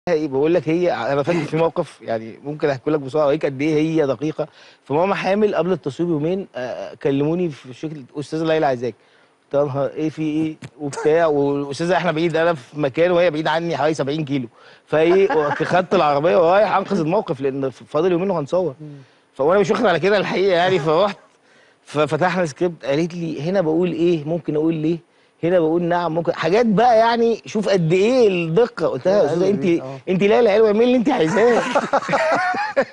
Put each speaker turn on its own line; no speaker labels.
ايه بقول لك هي انا فاكر في موقف يعني ممكن احكي لك بسرعه اوريك قد ايه هي دقيقه فماما حامل قبل التصوير بيومين آه، كلموني في شركه استاذه ليلى عايزاك قلت لها نهار ايه في ايه وبتاع والاستاذه احنا بعيد انا في مكان وهي بعيد عني حوالي 70 كيلو فايه خدت العربيه ورايح انقذ الموقف لان فاضل يومين وهنصور فانا مش واخد على كده الحقيقه يعني فرحت ففتحنا سكريبت قالت لي هنا بقول ايه ممكن اقول ليه هنا بقول نعم ممكن حاجات بقى يعني شوف قد ايه الدقه قلت لها يا استاذه انت
آه.
انت لا لا اعملي اللي انت عايزاه